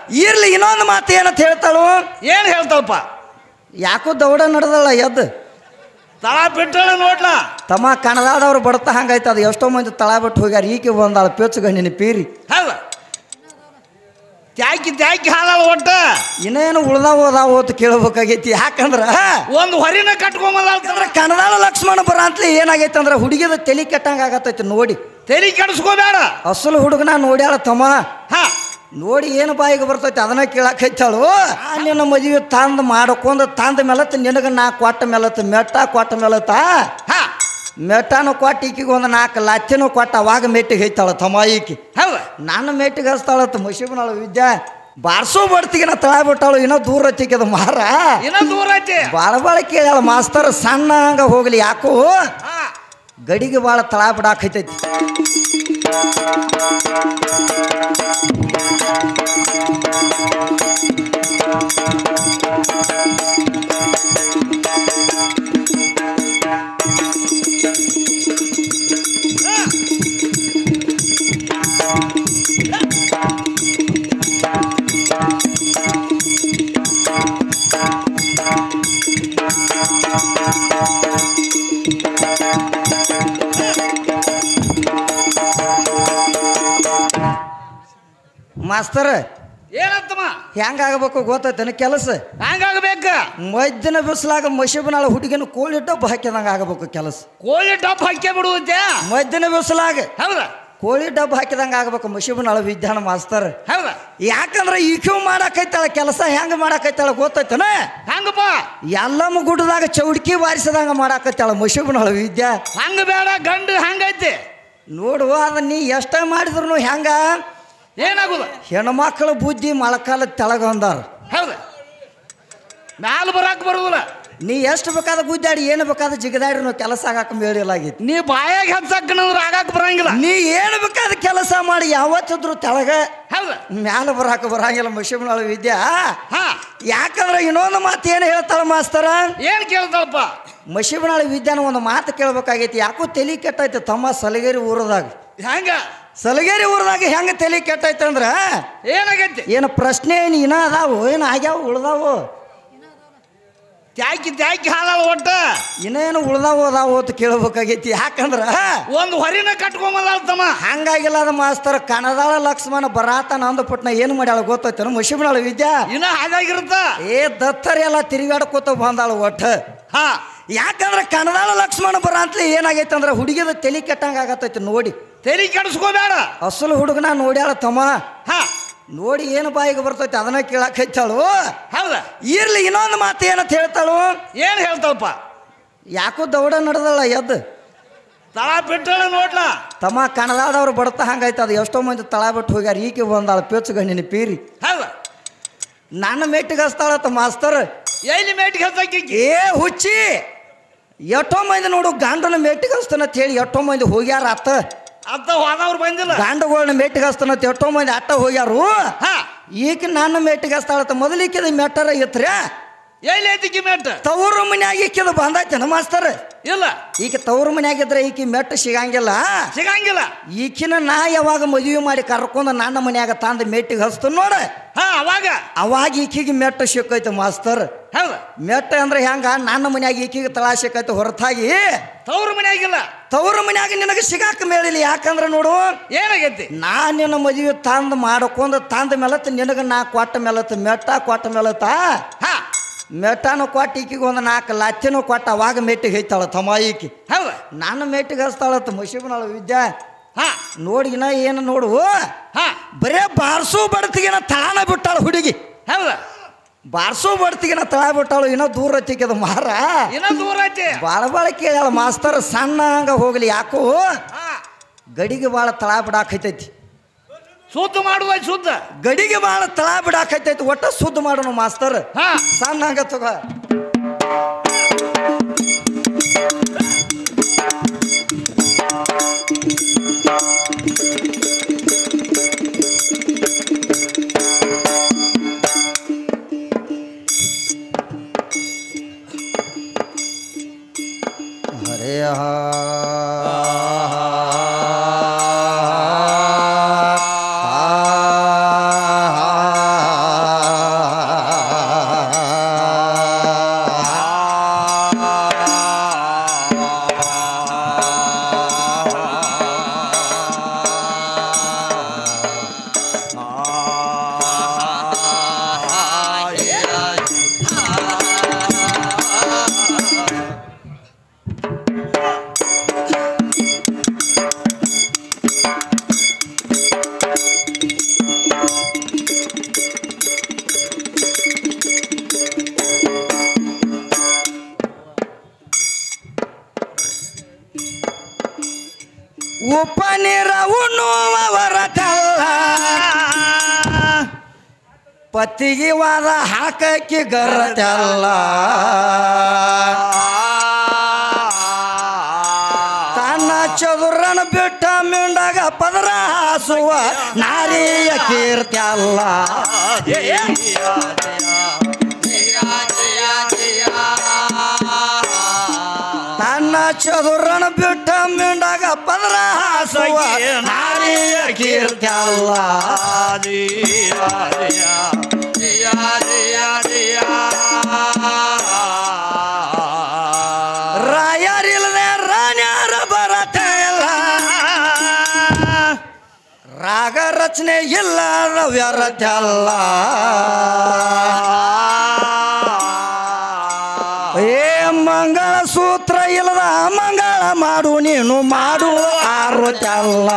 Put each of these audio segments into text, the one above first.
ಇರ್ಲಿ ಇನ್ನೊಂದು ಮಾತು ಏನಂತ ಹೇಳ್ತಾಳು ಏನ್ ಹೇಳ್ತಾವಪ್ಪ ಯಾಕೋ ದೌಡ ನಡೆದಲ್ಲ ಎದ್ದು ತಳ ಬಿಟ್ಟಳ ನೋಡ್ಲಾ ತಮ್ಮ ಕಣದಾದವ್ರು ಬಡ್ತಾ ಹಂಗಾಯ್ತು ಅದು ಎಷ್ಟೋ ಮಂದಿ ತಳ ಬಿಟ್ಟು ಹೋಗ್ಯಾರ ಈಕೆ ಬಂದಾಳ ಪೇಚು ಗಣ್ಣಿನ ಪೀರಿ ಹೌದ ತ್ಯಾಕಿ ತ್ಯಾಕಿ ಹಾಲಲ್ಲ ಒಟ್ಟ ಇನ್ನೇನು ಉಳ್ದಾವ ಹೋದಾವ ಅಂತ ಕೇಳ್ಬೇಕಾಗೈತಿ ಯಾಕಂದ್ರ ಒಂದು ಹೊರಿನ ಕಟ್ಕೊಂಬಲ್ಲ ಯಾಕಂದ್ರ ಕಣದಾಳ ಲಕ್ಷ್ಮಣ ಬರ ಅಂತಲೇ ಏನಾಗೈತೆ ಅಂದ್ರೆ ಹುಡುಗಿದ ತಲೆ ಕೆಟ್ಟಂಗ ಆಗತ್ತೈತಿ ನೋಡಿ ತೆರಿ ಕೆಡಿಸ್ಕೋಬೇಡ ಅಸಲು ಹುಡುಗನ ನೋಡ್ಯಾಳ ತಮ್ಮ ಹಾ ನೋಡಿ ಏನು ಬಾಯಿಗೆ ಬರ್ತೈತಿ ಅದನ್ನ ಕೇಳಕೈತಾಳು ಆ ನಿನ್ನ ಮದುವೆ ತಂದು ಮಾಡ್ಕೊಂಡ್ ತಂದ ಮೇಲತ್ತ ನಿನಗ ನಾ ಕೊಟ್ಟ ಮೇಲತ್ತ ಮೆಟ್ಟ ಕೊಟ್ಟ ಮೇಲತ್ತ ಹಾ ಮೆಟ್ಟನು ಕೊಟ್ಟ ಈಕಿಗೆ ಒಂದು ನಾಲ್ಕು ಲಚ್ಚನೂ ಕೊಟ್ಟ ಅವಾಗ ಮೆಟ್ಟಿಗೆ ಐತಾಳ ತಮ್ಮ ಈಕಿ ಹೌದ ನನ್ನ ಮೆಟ್ಟಿಗೆ ಹಚ್ತಾಳತ್ತ ಮುಷಿಬನಾಳು ವಿದ್ಯಾ ಬಾರ್ಸೋ ಬಡ್ತಿಗೆ ನಾ ತಳ ಬಿಟ್ಟಾಳು ಇನ್ನೂ ದೂರ ಹಚ್ಚಿಕದ ಮಾರ ಇನ್ನ ದೂರ ಐತಿ ಭಾಳ ಭಾಳ ಕೇಳ್ಯಾಳ ಮಾಸ್ತರ್ ಸಣ್ಣ ಹಂಗ ಹೋಗ್ಲಿ ಯಾಕೋ ಹಾ ಗಡಿಗೆ ಭಾಳ ತಳ ಬಿಡಾಕೈತೈತಿ ಮಾಸ್ತರ್ ಏನಂತಮ್ಮ ಹೆಂಗಾಗಬೇಕು ಗೊತ್ತೈತೇನ ಕೆಲಸ ಹಂಗಾಗಬೇಕ ಮಧ್ಯಾಹ್ನ ಬಿಸಿಲಾಗ ಮಶಿಬನಾಳ ಹುಡುಗಿನ ಕೋಳಿ ಡಬ್ಬ ಹಾಕಿದಂಗೆ ಆಗಬೇಕು ಕೆಲಸ ಕೋಳಿ ಡಬ್ ಹಾಕಿ ಬಿಡುತ್ತೆ ಮಧ್ಯಾಹ್ನ ಬಿಸಿಲಾಗ ಹೌದ ಕೋಳಿ ಡಬ್ಬ ಹಾಕಿದಂಗೆ ಆಗಬೇಕು ಮಶಿಬನಾಳ ವಿದ್ಯಾನ ಮಾಸ್ತರ್ ಹೌದ ಯಾಕಂದ್ರೆ ಈಕ್ಯೂ ಮಾಡಾಕೈತಾಳ ಕೆಲಸ ಹೆಂಗ ಮಾಡಾಕೈತಾಳ ಗೊತ್ತೈತನ ಹಂಗಪ್ಪ ಎಲ್ಲಮ್ಮ ಗುಡ್ಡದಾಗ ಚೌಡ್ಕಿ ಬಾರಿಸಿದಂಗ ಮಾಡಾಕೈತಾಳ ಮಶಿಬನಾಳ ವಿದ್ಯಾ ಹಂಗ ಬೇಡ ಗಂಡು ಹಂಗೈತಿ ನೋಡು ಅದ ನೀ ಎಷ್ಟ ಮಾಡಿದ್ರು ಹೆಂಗ ಏನಾಗುದ ಹೆಣ್ಮಕ್ಳ ಬುದ್ಧಿ ಮೊಳಕಾಲ ತೆಳಗ ಅಂದಾರ ಹೌದ ಮ್ಯಾಲ ಬರಾಕ್ ಬರುದಿಲ್ಲ ನೀ ಎಷ್ಟು ಬೇಕಾದ ಗುದ್ದಾಡಿ ಏನು ಬೇಕಾದ ಜಿಗದಾಡಿ ನಾವು ಕೆಲಸ ಆಗಾಕ ಮೇಳಿಲಾಗಿತ್ತು ನೀ ಬಾಯಾಗ ಹಚ್ಚಕ್ಕನಂದ್ರ ಆಗಾಕ್ ಬರಂಗಿಲ್ಲ ನೀ ಏನು ಬೇಕಾದ ಕೆಲಸ ಮಾಡಿ ಯಾವತ್ತಿದ್ರು ತೆಳಗ ಹೌದ ಮ್ಯಾಲ ಬರಾಕ ಬರಂಗಿಲ್ಲ ಮಶಿಬನಾಳ ವಿದ್ಯಾ ಹಾ ಯಾಕಂದ್ರೆ ಇನ್ನೊಂದು ಮಾತು ಏನು ಹೇಳ್ತಾಳ ಮಾಸ್ತರ ಏನ್ ಕೇಳ್ತಾಳಪ್ಪ ಮಶಿಬನಾಳ ವಿದ್ಯಾನ ಒಂದು ಮಾತು ಕೇಳ್ಬೇಕಾಗೈತಿ ಯಾಕೋ ತಲೆ ಕೆಟ್ಟೈತಿ ತಮ್ಮ ಸಲಗೇರಿ ಊರದಾಗ ಹೆಂಗ ಸಲಗೇರಿ ಊರದಾಗ ಹೆಂಗೆ ತಲೆ ಕೆಟ್ಟೈತೆ ಅಂದ್ರ ಏನಾಗೈತಿ ಏನು ಪ್ರಶ್ನೆ ಏನು ಇನ್ನ ಅದಾವು ಏನು ಆಗ್ಯಾವ ಉಳ್ದಾವು ತ್ಯಾಕಿ ತ್ಯಾಕಿ ಹಾಲಲ್ಲ ಒಟ್ಟ ಇನ್ನೇನು ಉಳ್ದಾವು ಅದಾವು ಅಂತ ಕೇಳ್ಬೇಕಾಗೈತಿ ಯಾಕಂದ್ರ ಒಂದು ಹೊರಿನ ಕಟ್ಕೊಂಬಲ್ಲ ತಮ್ಮ ಹಂಗಾಗಿಲ್ಲ ಅದ ಮಾಸ್ತರ್ ಕಣದಾಳ ಲಕ್ಷ್ಮಣ ಬರಾತ ನಂದಪಟ್ನ ಏನು ಮಾಡ್ಯಾಳ ಗೊತ್ತೈತೇನು ಮಶಿಬನಾಳ ವಿದ್ಯಾ ಇನ್ನ ಹಾಗಾಗಿರುತ್ತ ಏ ದತ್ತರಿ ಎಲ್ಲ ತಿರುಗಾಡ್ಕೋತ ಬಂದಾಳ ಒಟ್ಟ ಹಾ ಯಾಕಂದ್ರೆ ಕಣದಾಳ ಲಕ್ಷ್ಮಣ ಬರ ಅಂತಲೇ ಏನಾಗೈತೆ ಅಂದ್ರೆ ಹುಡುಗಿದ ತಲೆ ಕೆಟ್ಟಂಗ ಆಗತ್ತೈತಿ ನೋಡಿ ತೆರಿ ಕೆಡಿಸ್ಕೋಬೇಡ ಅಸಲು ಹುಡುಗನ ನೋಡ್ಯಾಳ ತಮ್ಮ ಹಾ ನೋಡಿ ಏನು ಬಾಯಿಗೆ ಬರ್ತೈತಿ ಅದನ್ನ ಕೇಳಕೈತಾಳು ಹೌದ ಇರ್ಲಿ ಇನ್ನೊಂದು ಮಾತು ಏನಂತ ಹೇಳ್ತಾಳು ಏನ್ ಹೇಳ್ತಾವಪ್ಪ ಯಾಕೋ ದೌಡ ನಡೆದಲ್ಲ ಎದ್ದು ತಳ ಬಿಟ್ಟಳ ನೋಡ್ಲಾ ತಮ್ಮ ಕಣದಾದವ್ರು ಬಡ್ತಾ ಹಂಗಾಯ್ತು ಅದು ಎಷ್ಟೋ ಮಂದಿ ತಳ ಬಿಟ್ಟು ಹೋಗ್ಯಾರ ಈಕೆ ಬಂದಾಳ ಪೇಚು ಗಣ್ಣಿನ ಪೀರಿ ಹೌದ ನನ್ನ ಮೆಟ್ಟಿಗೆ ಹಚ್ತಾಳತ್ತ ಮಾಸ್ತರ್ ಎಲ್ಲಿ ಮೇಟಿಗೆ ಹತ್ತಾಕಿ ಏ ಹುಚ್ಚಿ ಎಷ್ಟೋ ಮಂದಿ ನೋಡು ಗಂಡನ ಮೆಟ್ಟಿಗೆ ಹಚ್ತಾನಂತ ಹೇಳಿ ಎಷ್ಟೋ ಮಂದಿ ಹೋಗ್ಯಾರ ಅತ್ತ ಅತ್ತ ಹೋದವ್ರು ಬಂದಿಲ್ಲ ಗಂಡಗಳನ್ನ ಮೆಟ್ಟಿಗೆ ಹಚ್ತಾನಂತ ಎಷ್ಟೋ ಮಂದಿ ಅಟ್ಟ ಹೋಗ್ಯಾರು ಹಾ ಈಕೆ ನನ್ನ ಮೆಟ್ಟಿಗೆ ಹಚ್ತಾಳತ್ತ ಮೊದಲಿಕ್ಕಿದ ಮೆಟ್ಟರ ಇತ್ರ್ಯಾ ಎಲ್ಲಿ ಐತಿಕಿ ಮೆಟ್ಟ ತವರು ಮನ್ಯಾಗ ಈಕಿದ ಬಂದೈತೇನ ಮಾಸ್ತರ್ ಇಲ್ಲ ಈಕೆ ತವರು ಮನ್ಯಾಗಿದ್ರೆ ಈಕಿ ಮೆಟ್ಟ ಸಿಗಂಗಿಲ್ಲ ಸಿಗಂಗಿಲ್ಲ ಈಕಿನ ನಾ ಯಾವಾಗ ಮದುವೆ ಮಾಡಿ ಕರ್ಕೊಂಡು ನನ್ನ ಮನ್ಯಾಗ ತಂದು ಮೆಟ್ಟಿಗೆ ಹಚ್ತು ನೋಡ ಹಾ ಅವಾಗ ಅವಾಗ ಈಕಿಗೆ ಮೆಟ್ಟ ಸಿಕ್ಕೈತೆ ಮಾಸ್ತರ್ ಹೌದ ಮೆಟ್ಟ ಅಂದ್ರೆ ಹೆಂಗ ನನ್ನ ಮನ್ಯಾಗ ಈಕಿಗೆ ತಳಾ ಸಿಕ್ಕೈತೆ ಹೊರತಾಗಿ ತವ್ರ ಮನ್ಯಾಗಿಲ್ಲ ತವರು ಮನ್ಯಾಗ ನಿನಗೆ ಸಿಗಾಕ ಮೇಳಿಲ್ಲ ಯಾಕಂದ್ರೆ ನೋಡು ಏನಾಗೈತಿ ನಾ ನಿನ್ನ ಮದುವೆ ತಂದು ಮಾಡ್ಕೊಂಡು ತಂದ ಮೇಲತ್ತ ನಿನಗೆ ನಾ ಕೊಟ್ಟ ಮೇಲತ್ತ ಮೆಟ್ಟ ಕೊಟ್ಟ ಮೇಲತ್ತ ಹಾ ಮೆಟ್ಟನು ಕೊಟ್ಟ ಈಕಿಗೆ ಒಂದು ನಾಲ್ಕು ಲಚ್ಚನೂ ಕೊಟ್ಟ ಅವಾಗ ಮೆಟ್ಟಿಗೆ ಐತಾಳ ತಮ್ಮ ಈಕಿ ಹೌದ ನನ್ನ ಮೆಟ್ಟಿಗೆ ಹಚ್ತಾಳತ್ತ ಮುಷಿಬನಾಳ ವಿದ್ಯಾ ಹಾ ನೋಡಿ ಇನ್ನ ಏನು ನೋಡು ಹಾ ಬರೇ ಬಾರ್ಸು ಬಡ್ತಿಗೆನ ತಳನ ಬಿಟ್ಟಾಳ ಹುಡುಗಿ ಹೌದ ಬಾರ್ಸು ಬಡ್ತಿಗೆನ ತಳ ಬಿಟ್ಟಾಳು ಇನ್ನೂ ದೂರ ಹತ್ತಿಕದ ಮಾರ ಇನ್ನ ದೂರ ಐತಿ ಭಾಳ ಭಾಳ ಕೇಳ್ಯಾಳ ಮಾಸ್ತರ್ ಸಣ್ಣ ಹಂಗ ಹೋಗ್ಲಿ ಯಾಕೋ ಹಾ ಗಡಿಗೆ ಭಾಳ ತಳ ಬಿಡಾಕೈತೈತಿ ಸುದ್ದ ಮಾಡುವ ಶುದ್ಧ ಗಡಿಗೆ ಭಾಳ ತಳ ಬಿಡಾಕೈತೈತಿ ಒಟ್ಟ ಸುದ್ದ ಮಾಡೋಣ ಮಾಸ್ತರ್ ಹಾ ಸಣ್ಣ ಹಂಗ ತಗೋ ಹರೇ ಪತಿಗೆ ವಾದ ಹಾಕಕ್ಕೆ ಗರತೆಲ್ಲ ತನ್ನ ಚದುರನ ಬಿಟ್ಟ ಮಿಂಡಾಗ ಪದರ ಹಾಸುವ ನಾರಿಯ ಕೀರ್ತಿ ಅಲ್ಲ ತನ್ನ ಚದುರನ ಬಿಟ್ಟ ಮಿಂಡಾಗ ಪದರ ಹಾಸುವ ನಾರಿಯ ಕೀರ್ತಿ ಅಲ್ಲ ರಾಯರಿಲ್ಲದೆ ರಾಣ್ಯಾರ ಬರತೆ ಇಲ್ಲ ರಾಗ ರಚನೆ ಇಲ್ಲ ವ್ಯರತಲ್ಲ ಏ ಮಂಗಳ ಸೂತ್ರ ಇಲ್ಲದ ಮಂಗಳ ಮಾಡು ನೀನು ಮಾಡು ಆರುತಲ್ಲ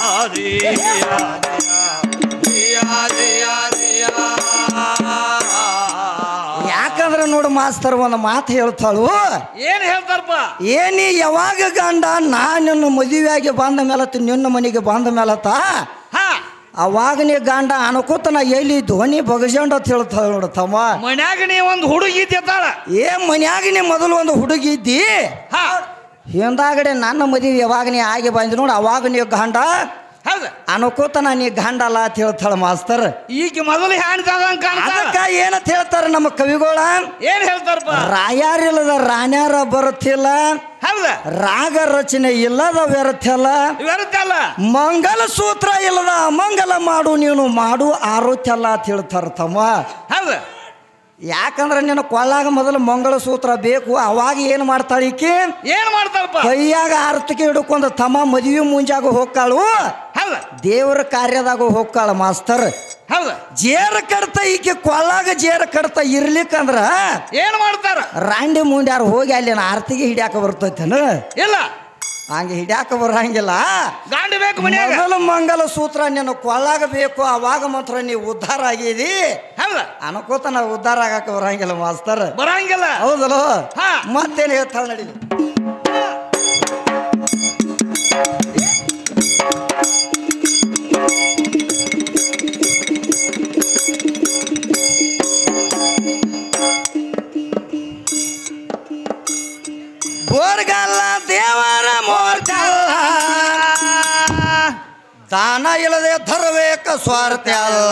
ಯಾಕಂದ್ರೆ ನೋಡು ಮಾಸ್ತರ್ ಒಂದು ಮಾತು ಹೇಳ್ತಾಳು ಏನ್ ಹೇಳ್ತಾರಪ್ಪ ಏನಿ ಯಾವಾಗ ಗಂಡ ನಾ ನಿನ್ನ ಮದುವೆಯಾಗಿ ಬಂದ ಮೇಲತ್ತ ನಿನ್ನ ಮನೆಗೆ ಬಂದ ಮೇಲತ್ತ ಹಾ ಅವಾಗ ನೀ ಗಂಡ ಅನ್ಕೋತ ನಾ ಎಲ್ಲಿ ಧ್ವನಿ ಬಗಜಂಡ ಅಂತ ಹೇಳ್ತಾಳ ನೋಡು ತಮ್ಮ ಮನ್ಯಾಗ ನೀ ಒಂದು ಹುಡುಗಿ ಇದ್ದಾಳ ಏ ಮನ್ಯಾಗ ನೀ ಮೊದಲು ಒಂದು ಹುಡುಗಿ ಇದ್ದಿ ಹಾ ಹಿಂದಾಗಡೆ ನನ್ನ ಮದುವೆ ಯಾವಾಗ ನೀ ಆಗಿ ಬಂದಿ ನೋಡು ಅವಾಗ ನೀ ಗಂಡ ಹೌದ ಅನ್ಕೋತ ನಾ ನೀ ಗಂಡ ಅಲ್ಲ ಅಂತ ಹೇಳ್ತಾಳ ಮಾಸ್ತರ್ ಈಗ ಮೊದಲು ಹ್ಯಾಂಡ್ತದ ಕಾಣ್ತಾಳ ಅದಕ್ಕ ಏನಂತ ಹೇಳ್ತಾರ ನಮ್ಮ ಕವಿಗೋಳ ಏನ್ ಹೇಳ್ತಾರಪ್ಪ ರಾಯಾರಿಲ್ಲದ ರಾಣ್ಯಾರ ಬರುತ್ತಿಲ್ಲ ಹೌದ ರಾಗ ರಚನೆ ಇಲ್ಲದ ವ್ಯರ್ಥಲ್ಲ ಇರುತ್ತಲ್ಲ ಮಂಗಲ ಸೂತ್ರ ಇಲ್ಲದ ಮಂಗಲ ಮಾಡು ನೀನು ಮಾಡು ಆರೋತ್ಯಲ್ಲ ಅಂತ ಹೇಳ್ತಾರ ತಮ್ಮ ಹೌದ ಯಾಕಂದ್ರೆ ನಿನ್ನ ಕೊಳ್ಳಾಗ ಮೊದಲು ಮಂಗಳ ಸೂತ್ರ ಬೇಕು ಅವಾಗ ಏನು ಮಾಡ್ತಾಳ ಈಕಿ ಏನ್ ಮಾಡ್ತಾರಪ್ಪ ಕೈಯಾಗ ಆರ್ತಕ್ಕೆ ಹಿಡ್ಕೊಂಡು ತಮ್ಮ ಮದುವೆ ಮುಂಜಾಗ ಹೋಗ್ಕಾಳು ಹೌದ ದೇವರ ಕಾರ್ಯದಾಗ ಹೋಗ್ಕಾಳ ಮಾಸ್ತರ್ ಹೌದ ಜೇರ ಕಡ್ತ ಈಕೆ ಕೊಳ್ಳಾಗ ಜೇರ ಕಡ್ತ ಇರ್ಲಿಕ್ಕಂದ್ರ ಏನ್ ಮಾಡ್ತಾರ ರಾಂಡಿ ಮುಂಡ್ಯಾರ ಹೋಗಿ ಅಲ್ಲಿನ ಆರ್ತಿಗೆ ಹಿಡ್ಯಾಕ ಬರ್ತೈತೇನು ಇಲ್ಲ ಹಂಗೆ ಹಿಡ್ಯಾಕ ಬರಂಗಿಲ್ಲ ಗಾಂಡಿ ಬೇಕು ಮನ್ಯಾಗ ಮೊದಲು ಮಂಗಲ ಸೂತ್ರ ನಿನ್ನ ಕೊಳ್ಳಾಗ ಬೇಕು ಅವಾಗ ಮಾತ್ರ ನೀವು ಉದ್ಧಾರ ಆಗಿದಿ ಹೌದ ಅನ್ಕೋತ ನಾವು ಉದ್ಧಾರ ಆಗಕ್ಕೆ ಬರಂಗಿಲ್ಲ ಮಾಸ್ತರ್ ಬರಂಗಿಲ್ಲ ಹೌದಲ್ಲ ಹಾ. ಮತ್ತೇನು ಹೇಳ್ತಾಳ ನಡಿ ಬೋರ್ಗಲ್ಲ ದೇವರ ಮೋರ್ಗಲ್ಲ ದಾನ ಇಲ್ಲದೆ ತರಬೇಕ ಸ್ವಾರ್ಥ ಅಲ್ಲ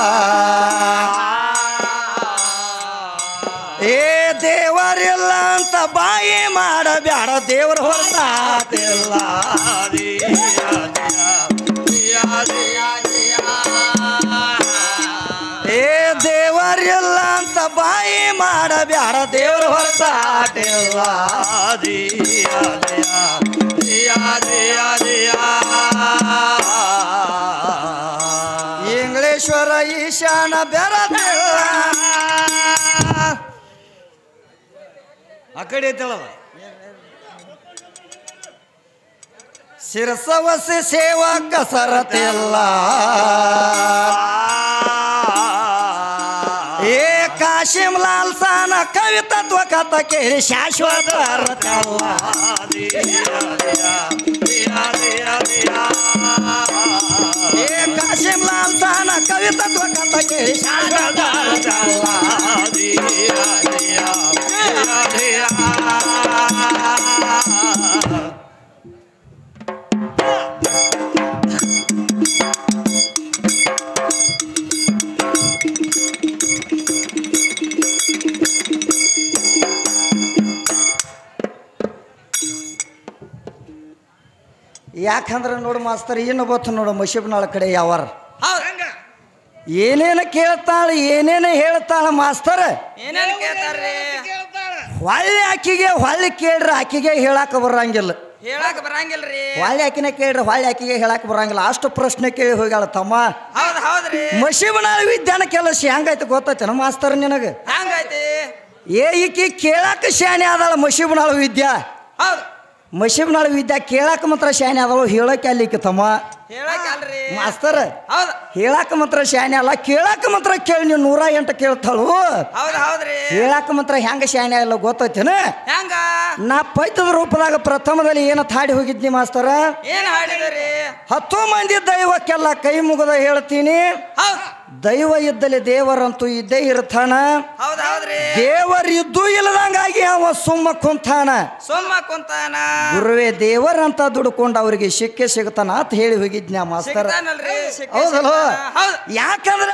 ಏ ದೇವರಿಲ್ಲ ಅಂತ ಬಾಯಿ ಮಾಡಬ್ಯಾಡ ದೇವರ ಹೊರತಾತಿಲ್ಲ ಏ ದೇವರಿಲ್ಲ ಅಂತ ಬಾಯಿ ಮಾಡಬ್ಯಾಡ ದೇವರ ಹೊರತಾಟಿಲ್ಲ ಇಂಗ್ಲೇಶ್ವರ ಈಶಾನ ಬೆರದಿಲ್ಲ ಆ ಕಡೆ ಐತಳವ ಶಿರಸವಸಿ ಸೇವಕ ಸರತಿಲ್ಲ ಏ ಕಾಶಿಂ ಲಾಲ್ ಸಾನ ಕವಿತತ್ವ ಕಥ ಕೇಳಿ ಶಾಶ್ವತ ಅರ್ಥಲ್ಲ ಏ ಕಾಶಿಂ ಲಾಲ್ ಸಾನ ಕವಿತತ್ವ ಕಥ ಕೇಳಿ ಶಾಶ್ವತ ಅರ್ಥಲ್ಲ ಯಾಕಂದ್ರೆ ನೋಡು ಮಾಸ್ತರ್ ಇನ್ನು ಗೊತ್ತು ನೋಡು ಮಶೀಬ್ನಾಳ ಕಡೆ ಯಾವಾರ ಹಂಗ ಏನೇನು ಕೇಳ್ತಾಳ ಏನೇನು ಹೇಳ್ತಾಳ ಮಾಸ್ತರ್ ಏನೇನ್ ಕೇಳ್ತಾರ್ರಿ ಕೇಳ್ತಾಳ ಹೊಳ್ಳಿ ಆಕಿಗೆ ಹೊಳ್ಳಿ ಕೇಳ್ರಿ ಆಕಿಗೆ ಹೇಳಾಕ ಬರಂಗಿಲ್ಲ ಹೇಳಕ್ ಬರಂಗಿಲ್ರಿ ಹೊಳ್ಳಿ ಆಕಿನ ಕೇಳ್ರಿ ಹೊಳ್ಳಿ ಆಕಿಗೆ ಹೇಳಾಕ ಬರಂಗಿಲ್ಲ ಅಷ್ಟು ಪ್ರಶ್ನೆ ಕೇಳಿ ಹೋಗ್ಯಾಳ ತಮ್ಮ ಹೌದ್ ಹೌದ್ರಿ ಮಶೀಬನಾಳ ವಿದ್ಯಾನ ಕೆಲಸ ಹೆಂಗೈತೆ ಗೊತ್ತೈತೇನ ಮಾಸ್ತರ್ ನಿನಗೆ ಹಂಗೈತಿ ಏ ಈಕಿ ಕೇಳಾಕ ಶಾನೆ ಆದಾಳ ಮಶೀಬನಾಳ ವಿದ್ಯಾ ಹೌದ್ ಮಶೀಬನಾಳ ವಿದ್ಯಾ ಕೇಳಾಕ ಮಾತ್ರ ಶಾನೆ ಆದಳು ಹೇಳಕ್ಕೆ ಅಲ್ಲಿಕ್ಕೆ ತಮ್ಮ ಹೇಳಕ್ ಅಲ್ರಿ ಮಾಸ್ತರ್ ಹೌದ್ ಹೇಳಾಕ ಮಾತ್ರ ಶಾನೆ ಅಲ್ಲ ಕೇಳಾಕ ಮಾತ್ರ ಕೇಳಿ ನೀವು ನೂರ ಎಂಟು ಕೇಳ್ತಾಳು ಹೌದ್ ಹೌದ್ರಿ ಹೇಳಾಕ ಮಾತ್ರ ಹೆಂಗ ಶಾನೆ ಇಲ್ಲ ಗೊತ್ತೈತೇನ ಹೆಂಗ ನಾ ಪೈತದ ರೂಪದಾಗ ಪ್ರಥಮದಲ್ಲಿ ಏನ ತಾಡಿ ಹೋಗಿದ್ನಿ ಮಾಸ್ತರ ಏನ್ ಹಾಡಿದ್ರಿ ಹತ್ತು ಮಂದಿ ದೈವಕ್ಕೆಲ್ಲ ಕೈ ಮುಗದ ಹೇಳ್ತೀನಿ ಹೌದ್ ದೈವ ಇದ್ದಲ್ಲಿ ದೇವರಂತೂ ಇದ್ದೇ ಇರ್ತಾನ ಹೌದ್ ಹೌದ್ರಿ ದೇವರಿದ್ದು ಇಲ್ಲದಂಗಾಗಿ ಅವ ಸುಮ್ಮ ಕುಂತಾನ ಸುಮ್ಮ ಕುಂತಾನ ಗುರುವೇ ದೇವರಂತ ದುಡ್ಕೊಂಡು ಅವ್ರಿಗೆ ಶಿಕ್ಷೆ ಸಿಗ್ತಾನ ಅಂತ ಹೇಳಿ ಹೋಗಿದ್ನ್ಯಾ ಮಾಸ್ತರ ಸಿಗ್ತಾನಲ್ರಿ ಸಿಕ್ಕೇ ಹೌದಲ್ವ ಸಿಗ್ತಾನ. ಹೌದ್ ಯಾಕಂದ್ರೆ